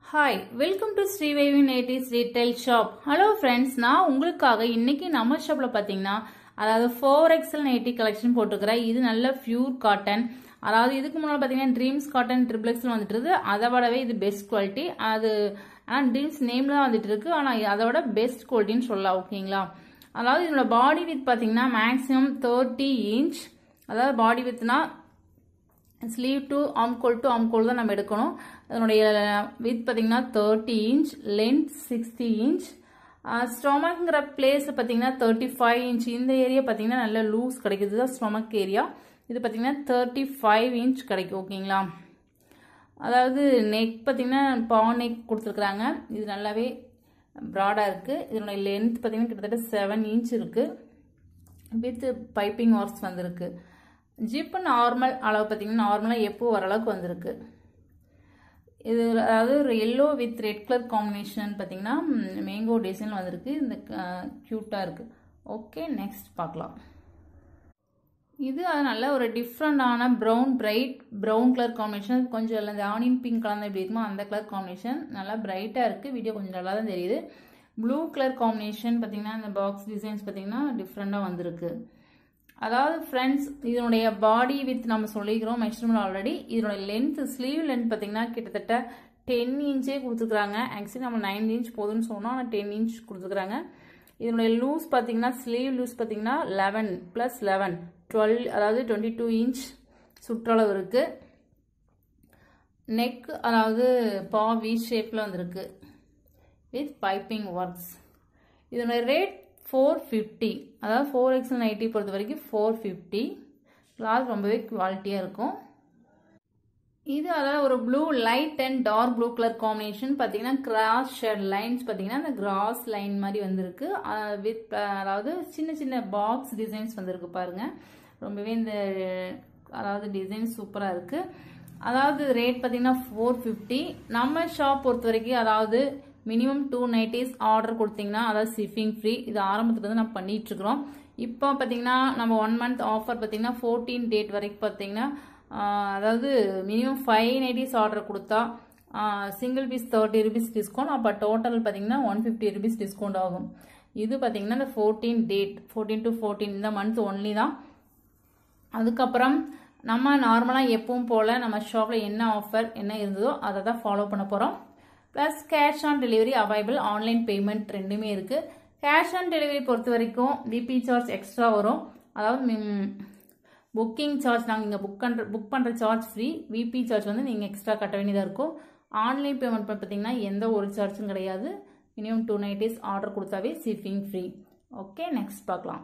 hi welcome to ஸ்ரீவேவி nighties retail shop hello friends நான் உங்களுக்காக இன்னைக்கு நம்ம ஷாப்பில் பார்த்தீங்கன்னா அதாவது ஃபோர் எக்ஸல் நைட்டி கலெக்ஷன் போட்டிருக்கிறேன் இது நல்ல பியூர் காட்டன் அதாவது இதுக்கு முன்னால் பார்த்தீங்கன்னா ட்ரீம்ஸ் காட்டன் ட்ரிபிள் எக்ஸல் வந்துட்டு இருக்கு அதை விடவே இது பெஸ்ட் குவாலிட்டி அது ஆனால் ட்ரீம்ஸ் நேம்ல வந்துட்டு இருக்கு ஆனால் அதை விட பெஸ்ட் குவாலிட்டின்னு சொல்லலாம் ஓகேங்களா அதாவது இதோட பாடி வித் பார்த்தீங்கன்னா மேக்ஸிமம் தேர்ட்டி இன்ச் அதாவது பாடி வித்னா ஸ்லீவ் டு ஆம்கோல் டு ஆம்கோல் தான் நம்ம எடுக்கணும் அதனுடைய வித் பார்த்தீங்கன்னா thirty inch length sixty inch ஸ்டொமக்ங்கிற place பார்த்தீங்கன்னா தேர்ட்டி ஃபைவ் இன்ச் இந்த ஏரியா பார்த்தீங்கன்னா நல்ல லூஸ் கிடைக்குது தான் ஸ்டொமக் ஏரியா இது பார்த்தீங்கன்னா தேர்ட்டி ஃபைவ் இன்ச் கிடைக்கும் ஓகேங்களா அதாவது நெக் பார்த்தீங்கன்னா பா நெக் கொடுத்துருக்குறாங்க இது நல்லாவே ப்ராடாக இருக்குது இதனுடைய லென்த் பார்த்தீங்கன்னா கிட்டத்தட்ட செவன் இன்ச் இருக்குது வித் பைப்பிங் ஒர்க்ஸ் வந்திருக்கு ஜிப்பு நார்மல் அளவு பார்த்தீங்கன்னா நார்மலாக எப்போ வர அளவுக்கு வந்திருக்கு இது அதாவது ஒரு yellow with red colour combination பார்த்தீங்கன்னா மேங்கோ டிசைன் வந்திருக்கு இந்த க்யூட்டாக இருக்குது ஓகே நெக்ஸ்ட் பார்க்கலாம் இது அது நல்ல ஒரு டிஃப்ரெண்டான brown bright brown colour combination கொஞ்சம் இல்லை இந்த ஆனியன் பிங்க் கலர் எப்படி இருக்குமோ அந்த கலர் காம்பினேஷன் நல்லா பிரைட்டாக இருக்குது வீடியோ கொஞ்சம் நல்லா தான் தெரியுது ப்ளூ கலர் காம்பினேஷன் பார்த்தீங்கன்னா இந்த பாக்ஸ் டிசைன்ஸ் பார்த்தீங்கன்னா டிஃப்ரெண்ட்டாக வந்திருக்கு அதாவது ஃப்ரெண்ட்ஸ் இதனுடைய பாடி வித் நம்ம சொல்லிக்கிறோம் மெஷர்மெண்ட் ஆல்ரெடி இதனுடைய லென்த் ஸ்லீவ் லென்த் பார்த்தீங்கன்னா கிட்டத்தட்ட டென் இன்ச்சே கொடுத்துருக்குறாங்க ஆக்சுவலி நம்ம நைன் இன்ச் போதும்னு சொன்னோம் ஆனால் டென் இன்ச் கொடுத்துருக்குறாங்க இதனுடைய லூஸ் பார்த்தீங்கன்னா ஸ்லீவ் லூஸ் பார்த்தீங்கன்னா லெவன் ப்ளஸ் லெவன் டுவெல் அதாவது டுவெண்ட்டி டூ இன்ச் சுற்றளவு இருக்குது நெக் அதாவது பா வி ஷேப்பில் வந்திருக்கு வித் பைப்பிங் ஒர்க்ஸ் இதனுடைய ரேட் ஃபோர் ஃபிஃப்டி அதாவது ஃபோர் எக்ஸல் நைட்டி பொறுத்த வரைக்கும் ஃபோர் ஃபிஃப்டி கிளாத் ரொம்பவே குவாலிட்டியாக இருக்கும் இது அதாவது ஒரு blue light and dark blue colour combination பார்த்தீங்கன்னா கிராஸ் ஷேட் லைன்ஸ் பார்த்தீங்கன்னா அந்த கிராஸ் லைன் மாதிரி வந்திருக்கு வித் அதாவது சின்ன சின்ன பாக்ஸ் டிசைன்ஸ் வந்திருக்கு பாருங்க ரொம்பவே இந்த அதாவது டிசைன் சூப்பராக இருக்குது அதாவது ரேட் பார்த்தீங்கன்னா ஃபோர் ஃபிஃப்டி நம்ம ஷாப் பொறுத்த வரைக்கும் அதாவது மினிமம் டூ நைட்டிஸ் ஆர்டர் கொடுத்தீங்கன்னா அதாவது ஷிப்பிங் ஃப்ரீ இது ஆரம்பத்துல இருந்து நம்ம பண்ணிட்டு இருக்கிறோம் இப்போ பார்த்தீங்கன்னா நம்ம ஒன் மந்த் ஆஃபர் பார்த்தீங்கன்னா ஃபோர்டீன் டேட் வரைக்கும் பார்த்தீங்கன்னா அதாவது மினிமம் ஃபைவ் நைட்டிஸ் ஆர்டர் கொடுத்தா single piece thirty rupees discount அப்போ டோட்டல் பார்த்தீங்கன்னா ஒன் ஃபிஃப்டி ருபீஸ் டிஸ்கவுண்ட் ஆகும் இது பார்த்தீங்கன்னா இந்த fourteen date fourteen to fourteen இந்த மந்த் ஒன்லி தான் அதுக்கப்புறம் நம்ம நார்மலாக எப்பவும் போல் நம்ம ஷாப்பில் என்ன ஆஃபர் என்ன இருந்ததோ அதை தான் ஃபாலோ பண்ண போகிறோம் plus cash on delivery available online payment ரெண்டுமே இருக்குது கேஷ் ஆன் டெலிவரி பொறுத்த வரைக்கும் பிபி சார்ஜ் எக்ஸ்ட்ரா வரும் அதாவது புக்கிங் சார்ஜ் நாங்கள் இங்கே புக் பண்ணுற புக் பண்ணுற சார்ஜ் ஃப்ரீ விபி சார்ஜ் வந்து நீங்கள் எக்ஸ்ட்ரா கட்ட வேண்டியதாக இருக்கும் ஆன்லைன் பேமெண்ட் பார்த்தீங்கன்னா எந்த ஒரு சார்ஜும் கிடையாது மினிமம் டூ நைட்டிஸ் ஆர்டர் கொடுத்தாவே ஷிப்பிங் ஃப்ரீ ஓகே நெக்ஸ்ட் பார்க்கலாம்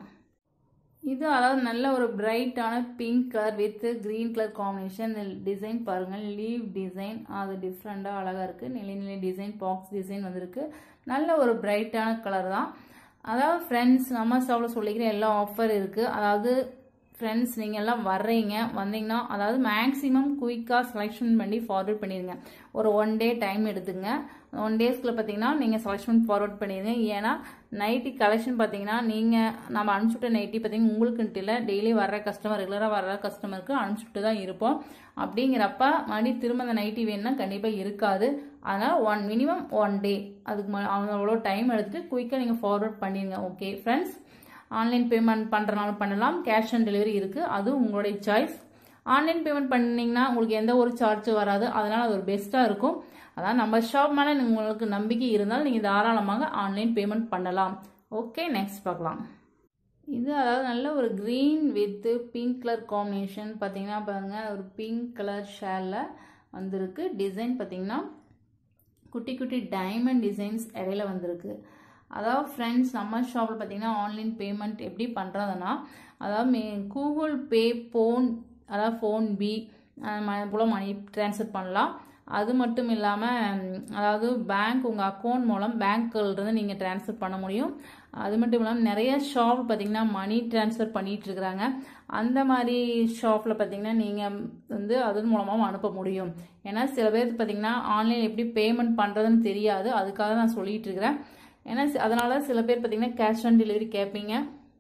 இது அதாவது நல்ல ஒரு பிரைட்டான pink colour with green colour combination இந்த டிசைன் பாருங்கள் லீவ் டிசைன் அது டிஃப்ரெண்ட்டாக அழகாக இருக்குது நிலை நிலை டிசைன் பாக்ஸ் டிசைன் வந்திருக்கு நல்ல ஒரு பிரைட்டான கலர் தான் அதாவது ஃப்ரெண்ட்ஸ் நம்ம ஷாப்பில் சொல்லிக்கிற எல்லா ஆஃபர் இருக்குது அதாவது ஃப்ரெண்ட்ஸ் நீங்கள் எல்லாம் வர்றீங்க வந்தீங்கன்னா அதாவது மேக்ஸிமம் குயிக்காக செலெக்ஷன் பண்ணி ஃபார்வர்ட் பண்ணிடுங்க ஒரு ஒன் டே டைம் எடுத்துங்க ஒன் டேஸ்க்குள்ள பார்த்தீங்கன்னா நீங்கள் செலெக்ஷன் ஃபார்வர்ட் பண்ணிடுங்க ஏன்னா நைட்டி கலெக்ஷன் பார்த்தீங்கன்னா நீங்கள் நம்ம அனுப்பிச்சுட்ட நைட்டி பார்த்தீங்கன்னா உங்களுக்குன்ட்டு இல்லை டெய்லி வர்ற கஸ்டமர் ரெகுலராக வர்ற கஸ்டமருக்கு அனுப்பிச்சுட்டு தான் இருப்போம் அப்படிங்கிறப்ப மறுபடியும் திரும்ப அந்த நைட்டி வேணும்னா கண்டிப்பாக இருக்காது அதனால் ஒன் மினிமம் ஒன் டே அதுக்கு அவ்வளோ டைம் எடுத்துகிட்டு குயிக்காக நீங்கள் ஃபார்வர்ட் பண்ணிடுங்க ஓகே ஃப்ரெண்ட்ஸ் ஆன்லைன் பேமெண்ட் பண்ணுறனாலும் பண்ணலாம் கேஷ் ஆன் டெலிவரி இருக்குது அது உங்களுடைய சாய்ஸ் ஆன்லைன் பேமெண்ட் பண்ணிங்கன்னா உங்களுக்கு எந்த ஒரு சார்ஜும் வராது அதனால் அது ஒரு பெஸ்ட்டாக இருக்கும் அதான் நம்ம ஷாப் மேலே உங்களுக்கு நம்பிக்கை இருந்தால் நீங்கள் தாராளமாக ஆன்லைன் பேமெண்ட் பண்ணலாம் ஓகே நெக்ஸ்ட் பார்க்கலாம் இது அதாவது நல்ல ஒரு green with pink colour combination பார்த்தீங்கன்னா பாருங்கள் ஒரு பிங்க் கலர் ஷேலில் வந்திருக்கு டிசைன் பார்த்தீங்கன்னா குட்டி குட்டி டைமண்ட் டிசைன்ஸ் இடையில வந்திருக்கு அதாவது ஃப்ரெண்ட்ஸ் நம்ம ஷாப்பில் பார்த்தீங்கன்னா ஆன்லைன் பேமெண்ட் எப்படி பண்ணுறதுனா அதாவது மே கூகுள் பே ஃபோன் அதாவது ஃபோன் பி போல் மணி ட்ரான்ஸ்ஃபர் பண்ணலாம் அது மட்டும் இல்லாமல் அதாவது பேங்க் உங்கள் அக்கௌண்ட் மூலம் பேங்க்கிலிருந்து நீங்கள் ட்ரான்ஸ்ஃபர் பண்ண முடியும் அது மட்டும் இல்லாமல் நிறைய ஷாப் பார்த்தீங்கன்னா மணி ட்ரான்ஸ்ஃபர் பண்ணிகிட்டு இருக்கிறாங்க அந்த மாதிரி ஷாப்பில் பார்த்தீங்கன்னா நீங்கள் வந்து அதன் மூலமாகவும் அனுப்ப முடியும் ஏன்னா சில பேருக்கு பார்த்தீங்கன்னா ஆன்லைன் எப்படி பேமெண்ட் பண்ணுறதுன்னு தெரியாது அதுக்காக நான் சொல்லிகிட்டு இருக்கிறேன் ஏன்னா அதனால சில பேர் பார்த்தீங்கன்னா கேஷ் ஆன் டெலிவரி கேட்பீங்க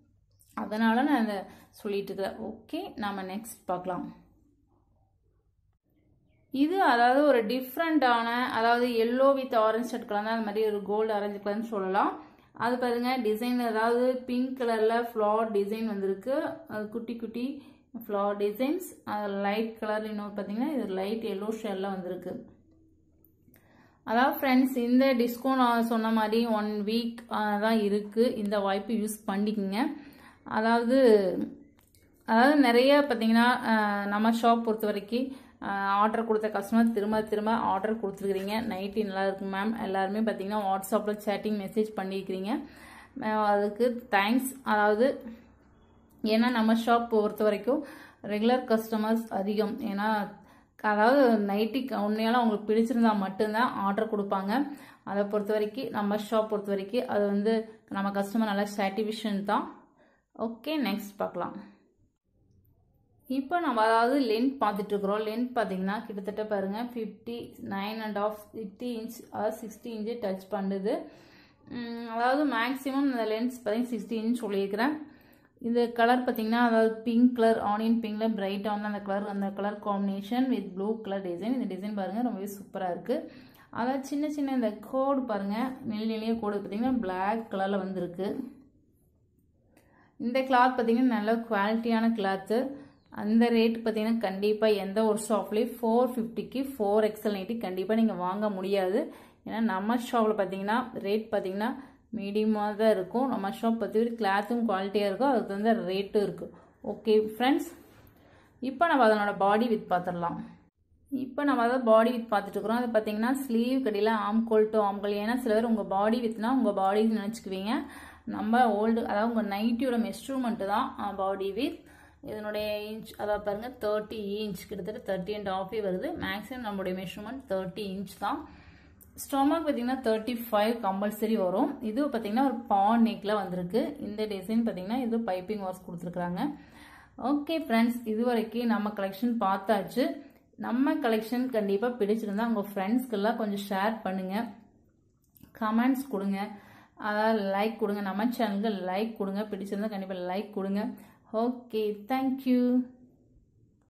அதனால் நான் அதை சொல்லிட்டு இருக்கிறேன் ஓகே நாம் நெக்ஸ்ட் பார்க்கலாம் இது அதாவது ஒரு டிஃப்ரெண்டான அதாவது yellow with orange shirt colour அந்த மாதிரி ஒரு கோல்டு ஆரஞ்சு கலர்னு சொல்லலாம் அது பாருங்க டிசைன் அதாவது பிங்க் கலரில் ஃப்ளார் டிசைன் வந்திருக்கு அது குட்டி குட்டி ஃப்ளார் டிசைன்ஸ் லைட் கலர் இன்னொரு பார்த்தீங்கன்னா இது லைட் எல்லோ ஷேடில் வந்திருக்கு அதாவது ஃப்ரெண்ட்ஸ் இந்த டிஸ்கவுண்ட் நான் சொன்ன மாதிரி ஒன் வீக் தான் இருக்குது இந்த வாய்ப்பு யூஸ் பண்ணிக்கோங்க அதாவது அதாவது நிறைய பார்த்தீங்கன்னா நம்ம ஷாப் பொறுத்த வரைக்கும் ஆர்டர் கொடுத்த கஸ்டமர் திரும்ப திரும்ப ஆர்டர் கொடுத்துருக்குறீங்க நைட்டி நல்லா இருக்கு மேம் எல்லாருமே பார்த்தீங்கன்னா வாட்ஸ்அப்பில் சேட்டிங் மெசேஜ் பண்ணியிருக்கிறீங்க அதுக்கு தேங்க்ஸ் அதாவது ஏன்னா நம்ம ஷாப் பொறுத்த வரைக்கும் ரெகுலர் கஸ்டமர்ஸ் அதிகம் ஏன்னா அதாவது நைட்டி உண்மையால அவங்களுக்கு பிடிச்சிருந்தா மட்டும்தான் ஆர்டர் கொடுப்பாங்க அதை பொறுத்த வரைக்கும் நம்ம ஷாப் பொறுத்த வரைக்கும் அது வந்து நம்ம கஸ்டமர் நல்லா சாட்டிஸ்ஃபேக்ஷன் தான் ஓகே நெக்ஸ்ட் பார்க்கலாம் இப்போ நம்ம அதாவது லென்த் பார்த்துட்டு இருக்கிறோம் லென்த் பார்த்தீங்கன்னா கிட்டத்தட்ட பாருங்கள் fifty nine and half fifty inch அதாவது சிக்ஸ்டி இன்ச்சு டச் பண்ணுது அதாவது மேக்ஸிமம் இந்த லென்ஸ் பார்த்தீங்கன்னா சிக்ஸ்டி இன்ச் சொல்லியிருக்கிறேன் இந்த கலர் பார்த்தீங்கன்னா அதாவது பிங்க் கலர் ஆனியன் பிங்க்ல பிரைட்டான அந்த கலர் அந்த colour combination with blue colour design இந்த டிசைன் பாருங்கள் ரொம்பவே சூப்பராக இருக்குது அதாவது சின்ன சின்ன இந்த கோடு பாருங்கள் நெல் நெல்லிய கோடு பார்த்தீங்கன்னா பிளாக் கலரில் வந்திருக்கு இந்த கிளாத் பார்த்தீங்கன்னா நல்ல குவாலிட்டியான கிளாத்து அந்த ரேட் பார்த்தீங்கன்னா கண்டிப்பாக எந்த ஒரு ஷாப்லேயும் ஃபோர் ஃபிஃப்டிக்கு ஃபோர் எக்ஸல் நைட்டி கண்டிப்பாக நீங்கள் வாங்க முடியாது ஏன்னா நம்ம ஷாப்பில் பார்த்தீங்கன்னா ரேட் பார்த்தீங்கன்னா மீடியமாக தான் இருக்கும் நம்ம ஷாப் பற்றி கிளாத்தும் குவாலிட்டியாக இருக்கும் அதுக்கு தகுந்த ரேட்டும் இருக்குது ஓகே ஃப்ரெண்ட்ஸ் இப்போ நம்ம அதனோட பாடி வித் பார்த்துடலாம் இப்போ நம்ம அதாவது பாடி வித் பார்த்துட்டு இருக்கிறோம் அது பார்த்தீங்கன்னா ஸ்லீவ் கடியில் ஆம்கோல் டு ஆம்கோல் ஏன்னா சில பேர் உங்கள் பாடி வித்னா உங்கள் பாடி நினச்சிக்குவீங்க நம்ம ஓல்டு அதாவது உங்கள் நைட்டியோட மெஸ்ட்ரூமெண்ட்டு தான் பாடி வித் இதனுடைய இன்ச் அதாவது பாருங்கள் தேர்ட்டி இன்ச் கிட்டத்தட்ட தேர்ட்டி அண்ட் ஆஃபே வருது மேக்ஸிமம் நம்மளுடைய மெஷர்மெண்ட் தேர்ட்டி இன்ச் தான் ஸ்டொமக் பார்த்தீங்கன்னா தேர்ட்டி ஃபைவ் கம்பல்சரி வரும் இது பார்த்தீங்கன்னா ஒரு பான் நெக்கில் வந்திருக்கு இந்த டிசைன் பார்த்தீங்கன்னா இது பைப்பிங் வாஷ் கொடுத்துருக்குறாங்க ஓகே ஃப்ரெண்ட்ஸ் இது வரைக்கும் நம்ம கலெக்ஷன் பார்த்தாச்சு நம்ம கலெக்ஷன் கண்டிப்பாக பிடிச்சிருந்தா உங்கள் ஃப்ரெண்ட்ஸ்க்கெல்லாம் கொஞ்சம் ஷேர் பண்ணுங்கள் கமெண்ட்ஸ் கொடுங்க அதாவது லைக் கொடுங்க நம்ம சேனலுக்கு லைக் கொடுங்க பிடிச்சிருந்தா கண்டிப்பாக லைக் கொடுங்க ஓகே தேங்க்யூ